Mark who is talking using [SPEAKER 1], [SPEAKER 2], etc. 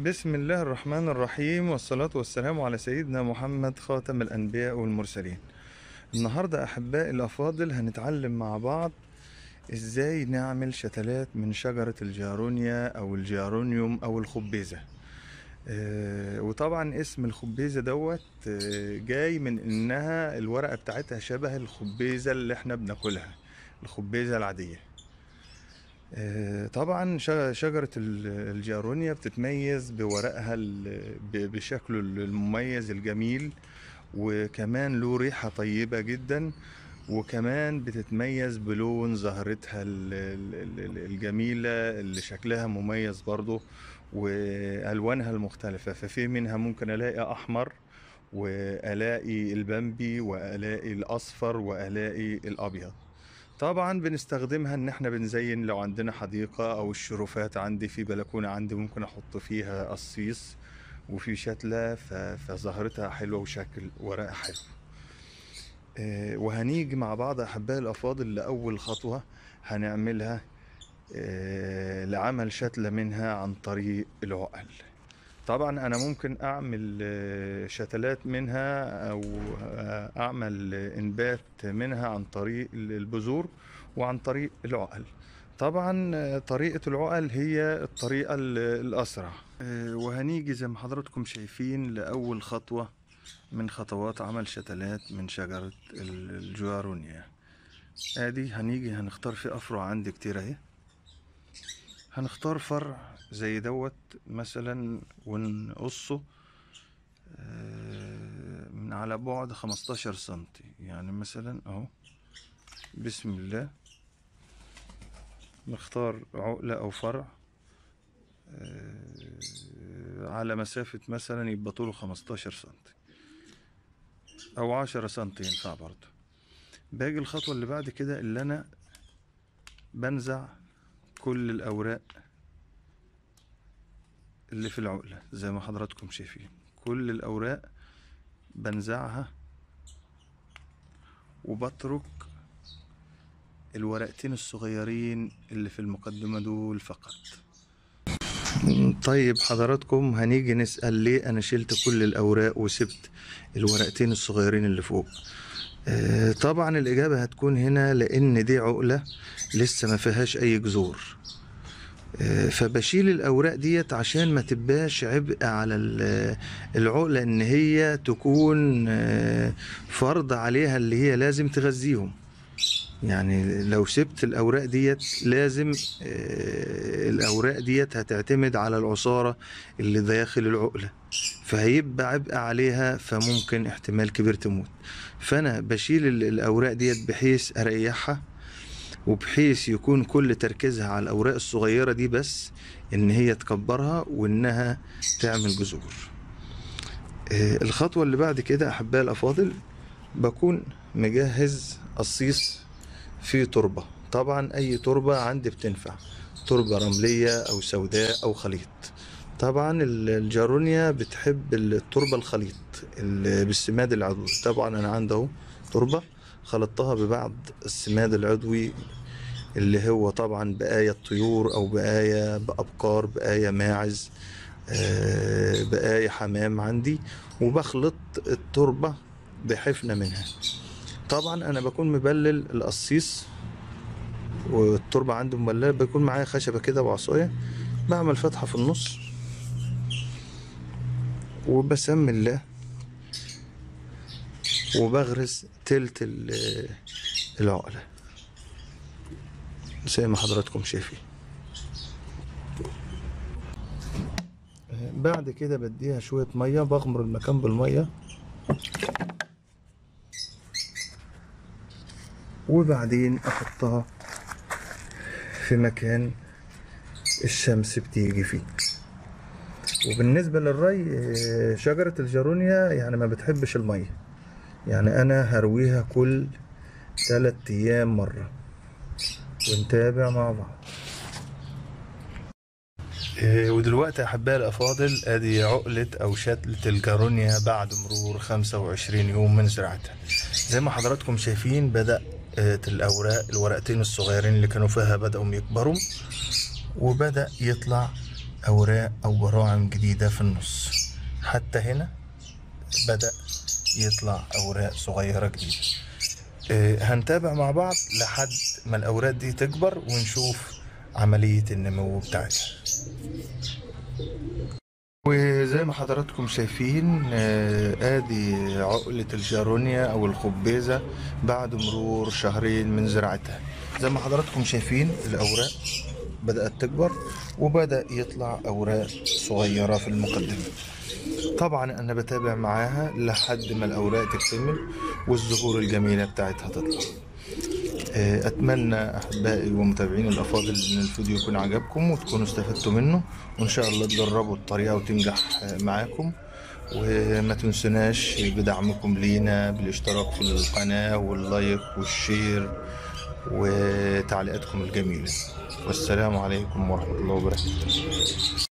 [SPEAKER 1] بسم الله الرحمن الرحيم والصلاة والسلام على سيدنا محمد خاتم الأنبياء والمرسلين النهاردة أحبائي الأفاضل هنتعلم مع بعض إزاي نعمل شتلات من شجرة الجارونيا أو الجارونيوم أو الخبيزة آه، وطبعا اسم الخبيزة دوت آه، جاي من إنها الورقة بتاعتها شبه الخبيزة اللي احنا بناكلها الخبيزة العادية آه، طبعا ش- شجرة ال- الجارونيا بتتميز بورقها ال- ب- بشكله المميز الجميل وكمان له ريحة طيبة جدا وكمان بتتميز بلون زهرتها ال- ال- ال- الجميلة اللي شكلها مميز برضه وألوانها المختلفة ففي منها ممكن ألاقي أحمر وألاقي البامبي وألاقي الأصفر وألاقي الأبيض طبعا بنستخدمها ان احنا بنزين لو عندنا حديقة او الشرفات عندي في بلكونة عندي ممكن احط فيها قصيص وفي شتلة ف- فزهرتها حلوة وشكل ورقها حلو آه، وهنيجي مع بعض احبائي الافاضل لاول خطوة هنعملها آه، لعمل شتلة منها عن طريق العقل طبعا انا ممكن اعمل آه، شتلات منها او آه، اعمل انبات منها عن طريق البذور وعن طريق العقل طبعا آه، طريقة العقل هي الطريقة ال- الاسرع آه، وهنيجي زي ما حضراتكم شايفين لاول خطوة من خطوات عمل شتلات من شجرة ال- الجوارونيا ادي هنيجي هنختار في افرع عندي كتير اهي هنختار فرع زي دوت مثلا ونقصه آه، من على بعد 15 سنتي يعني مثلا اهو بسم الله نختار عقلة او فرع آه، على مسافة مثلا يبقى طوله 15 سنتي او 10 سنتي ينفع برضه باجي الخطوة اللي بعد كده اللي انا بنزع كل الاوراق اللي في العقلة زي ما حضراتكم شايفين كل الأوراق بنزعها وبترك الورقتين الصغيرين اللي في المقدمة دول فقط طيب حضراتكم هنيجي نسأل ليه أنا شلت كل الأوراق وسبت الورقتين الصغيرين اللي فوق آه، طبعا الإجابة هتكون هنا لأن دي عقلة لسه ما فيهاش أي جذور آه، فبشيل الاوراق ديت عشان ما تبقاش عبء على ال- العقله ان هي تكون آه، فرض عليها اللي هي لازم تغذيهم يعني لو سبت الاوراق ديت لازم آه، الاوراق ديت هتعتمد على العصاره اللي داخل العقله فهيبقى عبء عليها فممكن احتمال كبير تموت فانا بشيل ال- الاوراق ديت بحيث اريحها وبحيث يكون كل تركيزها على الأوراق الصغيرة دي بس إن هي تكبرها وإنها تعمل جذور آه، الخطوة اللي بعد كده أحبائي الأفاضل بكون مجهز قصيص في تربة طبعا أي تربة عندي بتنفع تربة رملية أو سوداء أو خليط طبعا ال- الجارونيا بتحب التربة الخليط اللي بالسماد العضوي طبعا أنا عندي أهو تربة خلطتها ببعض السماد العضوي اللي هو طبعا بقايا الطيور او بقايا بأبقار بقايا ماعز آه، بقايا حمام عندي وبخلط التربة بحفنة منها طبعا انا بكون مبلل القصيص والتربة عندي مبللة بيكون معايا خشبة كده وعصاية بعمل فتحة في النص وبسمي الله وبغرز تلت ال- العقلة زي ما حضراتكم شايفين بعد كده بديها شوية مية بغمر المكان بالمية وبعدين احطها في مكان الشمس بتيجي فيه وبالنسبة للري آه، شجرة الجارونيا يعني ما بتحبش المية يعني انا هرويها كل تلات ايام مرة ونتابع مع بعض إيه، ودلوقتي يا احبائي الافاضل ادي عقلة او شتلة الجارونيا بعد مرور 25 يوم من زراعتها زي ما حضراتكم شايفين بدأ آه، الاوراق الورقتين الصغيرين اللي كانوا فيها بدأوا يكبروا وبدأ يطلع أوراق أو براعم جديدة في النص حتى هنا بدأ يطلع أوراق صغيرة جديدة آه، هنتابع مع بعض لحد ما الأوراق دي تكبر ونشوف عملية النمو بتاعتها وزي ما حضراتكم شايفين آه، ادي عقلة الجارونيا او الخبيزة بعد مرور شهرين من زراعتها زي ما حضراتكم شايفين الاوراق بدأت تكبر وبدأ يطلع اوراق صغيرة في المقدمة طبعا انا بتابع معاها لحد ما الاوراق تكتمل والزهور الجميلة بتاعتها تطلع آه، اتمنى احبائي ومتابعين الافاضل ان الفيديو يكون عجبكم وتكونوا استفدتوا منه وان شاء الله تجربوا الطريقه وتنجح آه، معاكم وما تنسوناش بدعمكم لينا بالاشتراك في القناه واللايك والشير وتعليقاتكم الجميله والسلام عليكم ورحمه الله وبركاته